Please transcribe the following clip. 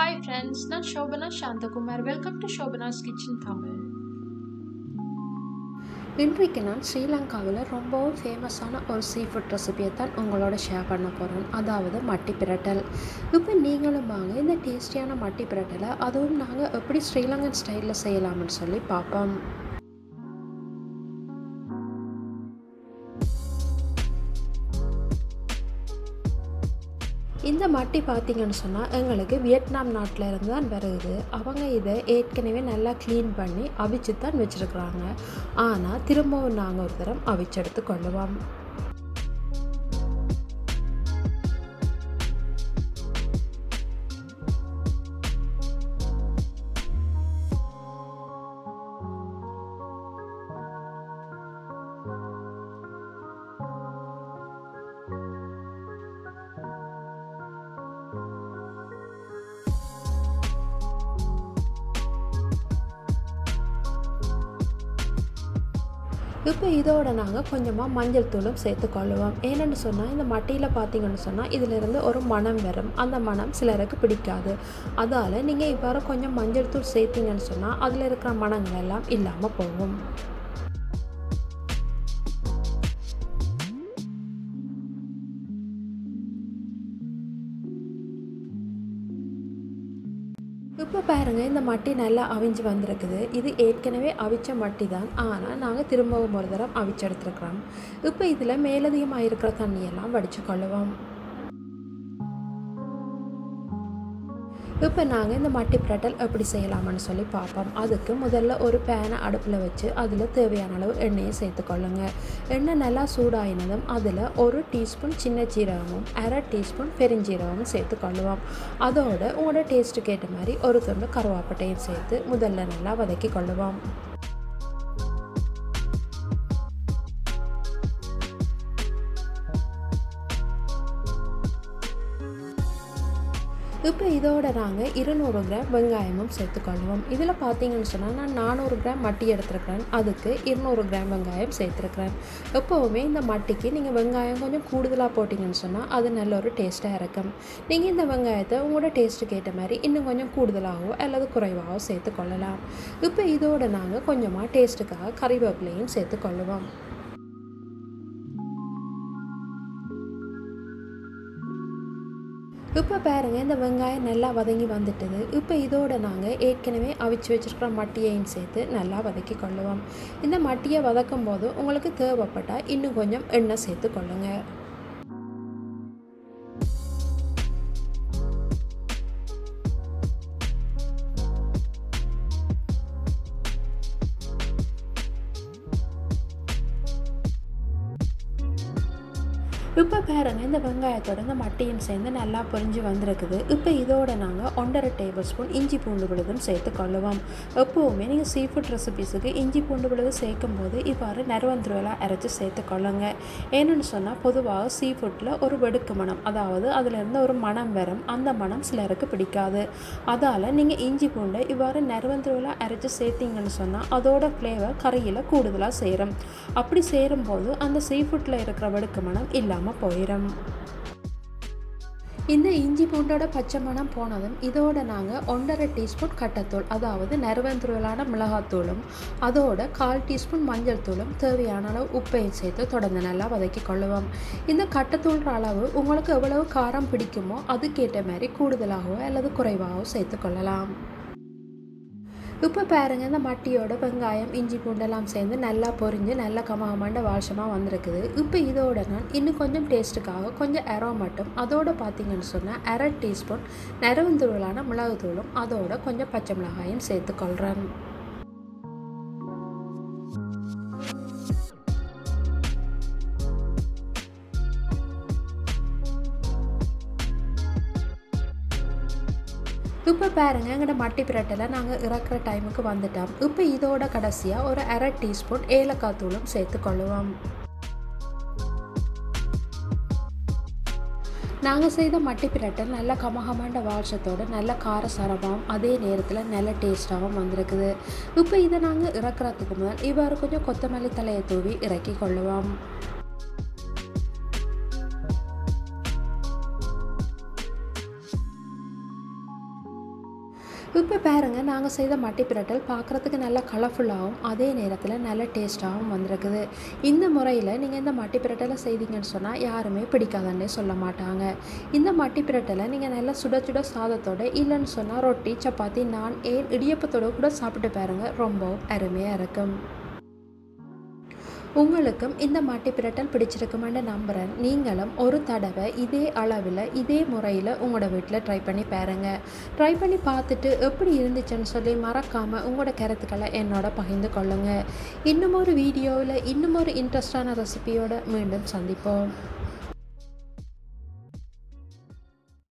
hi friends நான் Shobana Santhakumar welcome to Shobana's kitchen Tamil இன்றைக்கு நான் ஸ்ரீலங்காவில் ரொம்பவும் ஃபேமஸான ஒரு சீ ஃபுட் ரெசிபியை தான் உங்களோட ஷேர் பண்ண போகிறேன் அதாவது மட்டி பிரட்டல் இப்போ நீங்களும் வாங்க இந்த டேஸ்டியான மட்டி பிரட்டலை அதுவும் நாங்கள் எப்படி ஸ்ரீலங்கன் ஸ்டைலில் செய்யலாம்னு சொல்லி பார்ப்போம் இந்த மட்டி பார்த்தீங்கன்னு சொன்னால் எங்களுக்கு வியட்நாம் நாட்டில் இருந்து தான் வருது அவங்க இதை ஏற்கனவே நல்லா க்ளீன் பண்ணி அவிச்சு தான் வச்சுருக்குறாங்க ஆனால் திரும்பவும் நாங்கள் ஒரு தரம் அவிச்செடுத்து கொள்ளுவோம் இப்போ இதோட நாங்கள் கொஞ்சமாக மஞ்சள் தூளும் சேர்த்துக்கொள்ளுவோம் ஏன்னு சொன்னால் இந்த மட்டியில் பார்த்தீங்கன்னு சொன்னால் இதிலிருந்து ஒரு மனம் வரும் அந்த மனம் சிலருக்கு பிடிக்காது அதால் நீங்கள் இவ்வாறு கொஞ்சம் மஞ்சள் தூள் சேர்த்தீங்கன்னு சொன்னால் அதில் இருக்கிற மனங்கள் எல்லாம் இல்லாமல் போகும் இப்போ பாருங்கள் இந்த மட்டி நல்லா அவிஞ்சு வந்திருக்குது இது ஏற்கனவே அவிச்ச மட்டி தான் ஆனால் நாங்கள் திரும்பவும் ஒரு தரம் அவிச்சு எடுத்துருக்குறோம் இப்போ இதில் மேலதிகமாக இருக்கிற தண்ணியெல்லாம் வடித்து கொள்ளுவோம் இப்போ நாங்கள் இந்த மட்டி பிரட்டல் எப்படி செய்யலாம்னு சொல்லி பார்ப்போம் அதுக்கு முதல்ல ஒரு பேனை அடுப்பில் வச்சு அதில் தேவையான அளவு எண்ணெயை சேர்த்துக்கொள்ளுங்க எண்ணெய் நல்லா சூடாயினதும் அதில் ஒரு டீஸ்பூன் சின்ன சீரகமும் அரை டீஸ்பூன் பெருஞ்சீரகமும் சேர்த்துக்கொள்ளுவோம் அதோட உங்களோட டேஸ்ட்டுக்கு ஏற்ற மாதிரி ஒரு துண்டு கருவாப்பட்டையும் சேர்த்து முதல்ல நல்லா வதக்கி கொள்ளுவோம் இப்போ இதோட நாங்கள் இருநூறு கிராம் வெங்காயமும் சேர்த்துக்கொள்வோம் இதில் பார்த்தீங்கன்னு சொன்னால் நான் நானூறு கிராம் மட்டி எடுத்துருக்கிறேன் அதுக்கு இருநூறு கிராம் வெங்காயம் சேர்த்துருக்குறேன் எப்போவுமே இந்த மட்டிக்கு நீங்கள் வெங்காயம் கொஞ்சம் கூடுதலாக போட்டிங்கன்னு சொன்னால் அது நல்ல ஒரு டேஸ்ட்டாக இருக்கும் நீங்கள் இந்த வெங்காயத்தை உங்களோட டேஸ்ட்டுக்கு ஏற்ற மாதிரி இன்னும் கொஞ்சம் கூடுதலாகவோ அல்லது குறைவாகவோ சேர்த்துக்கொள்ளலாம் இப்போ இதோட நாங்கள் கொஞ்சமாக டேஸ்ட்டுக்காக கறிவேப்பிலையும் சேர்த்துக்கொள்ளுவோம் இப்போ பாருங்கள் இந்த வெங்காயம் நல்லா வதங்கி வந்துட்டுது இப்போ இதோட நாங்கள் ஏற்கனவே அவிச்சு வச்சுருக்கிற மட்டியையும் சேர்த்து நல்லா வதக்கி கொள்ளுவோம் இந்த மட்டியை வதக்கும் போது உங்களுக்கு தேவைப்பட்டால் இன்னும் கொஞ்சம் எண்ணெய் சேர்த்து கொள்ளுங்கள் இப்போ பாருங்கள் இந்த வெங்காயத்தோட இந்த மட்டையும் சேர்ந்து நல்லா பொரிஞ்சு வந்திருக்குது இப்போ இதோட நாங்கள் ஒன்றரை டேபிள் ஸ்பூன் இஞ்சி பூண்டு விழுதும் சேர்த்து கொள்ளுவோம் எப்போவுமே நீங்கள் சீ ஃபுட் ரெசிபீஸுக்கு இஞ்சி பூண்டு விழுது சேர்க்கும் போது இவ்வாறு நறுவந்துருவலாக அரைச்சி சேர்த்து கொள்ளுங்க ஏன்னு சொன்னால் பொதுவாக சீ ஃபுட்டில் ஒரு வெடுக்கு மனம் அதாவது அதிலிருந்து ஒரு மனம் வரும் அந்த மனம் சிலருக்கு பிடிக்காது அதால் நீங்கள் இஞ்சி பூண்டை இவ்வாறு நறுவந்துருவலாக அரைச்சி சேர்த்திங்கன்னு சொன்னால் அதோட ஃப்ளேவர் கறியில் கூடுதலாக சேரும் அப்படி சேரும்போது அந்த சீ ஃபுட்டில் இருக்கிற வெடுக்கு மனம் இல்லாமல் இல்லாமல் போயிடும் இந்த இஞ்சி பூண்டோட பச்சை மணம் போனதும் இதோட நாங்கள் ஒன்றரை டீஸ்பூன் கட்டத்தூள் அதாவது நறுவந்துருவலான மிளகாத்தூளும் அதோட கால் டீஸ்பூன் மஞ்சள் தூளும் தேவையான அளவு உப்பையும் சேர்த்து தொடர்ந்து நல்லா வதக்கி கொள்ளுவோம் இந்த கட்டத்தூள் அளவு உங்களுக்கு எவ்வளவு காரம் பிடிக்குமோ அதுக்கேற்ற மாதிரி கூடுதலாகவோ அல்லது குறைவாகவோ சேர்த்து கொள்ளலாம் இப்போ பாருங்கள் இந்த மட்டியோட வெங்காயம் இஞ்சி பூண்டெல்லாம் சேர்ந்து நல்லா பொரிஞ்சு நல்லா கமகமாண்ட வாசமாக வந்திருக்குது இப்போ இதோட நான் இன்னும் கொஞ்சம் டேஸ்ட்டுக்காக கொஞ்சம் அரை மட்டும் அதோட பார்த்தீங்கன்னு சொன்னால் அரை டீஸ்பூன் நரவந்தூளான மிளகுத்தூளும் அதோட கொஞ்சம் பச்சை மிளகாயும் சேர்த்துக்கொள்கிறேன் இப்போ பாருங்கள் எங்கள்ட மட்டி பிரட்டலை நாங்கள் இறக்குற டைமுக்கு வந்துட்டோம் இப்போ இதோட கடைசியாக ஒரு அரை டீஸ்பூன் ஏலக்காய் தூளும் சேர்த்துக்கொள்ளுவோம் நாங்கள் செய்த மட்டி பிரட்டல் நல்ல கமகமாண்ட வாசத்தோடு நல்ல காரசாரமாகவும் அதே நேரத்தில் நல்ல டேஸ்ட்டாகவும் வந்திருக்குது இப்போ இதை நாங்கள் இறக்குறதுக்கு முதல் இவ்வாறு கொஞ்சம் கொத்தமல்லி தலையை தூவி இறக்கி கொள்ளுவோம் இப்போ பாருங்கள் நாங்கள் செய்த மட்டி பிரட்டல் பார்க்குறதுக்கு நல்லா கலர்ஃபுல்லாகவும் அதே நேரத்தில் நல்ல டேஸ்ட்டாகவும் வந்திருக்குது இந்த முறையில் நீங்கள் இந்த மட்டி பிரட்டலை செய்தீங்கன்னு சொன்னால் யாருமே பிடிக்காதன்னே சொல்ல மாட்டாங்க இந்த மட்டி பிரட்டலை நீங்கள் நல்லா சுட சுட சாதத்தோட இல்லைன்னு சொன்னால் ரொட்டி சப்பாத்தி நான் ஏன் இடியப்பத்தோட கூட சாப்பிட்டு பாருங்கள் ரொம்பவும் அருமையாக இருக்கும் உங்களுக்கும் இந்த மாட்டி பிரட்டல் பிடிச்சிருக்குமென்னு நம்புகிறேன் நீங்களும் ஒரு தடவை இதே அளவில் இதே முறையில் உங்களோட வீட்டில் ட்ரை பண்ணி பாருங்கள் ட்ரை பண்ணி பார்த்துட்டு எப்படி இருந்துச்சுன்னு சொல்லி மறக்காமல் உங்களோட கருத்துக்களை என்னோட பகிர்ந்து கொள்ளுங்கள் இன்னும் ஒரு வீடியோவில் இன்னும் ஒரு இன்ட்ரெஸ்டான ரெசிபியோட மீண்டும் சந்திப்போம்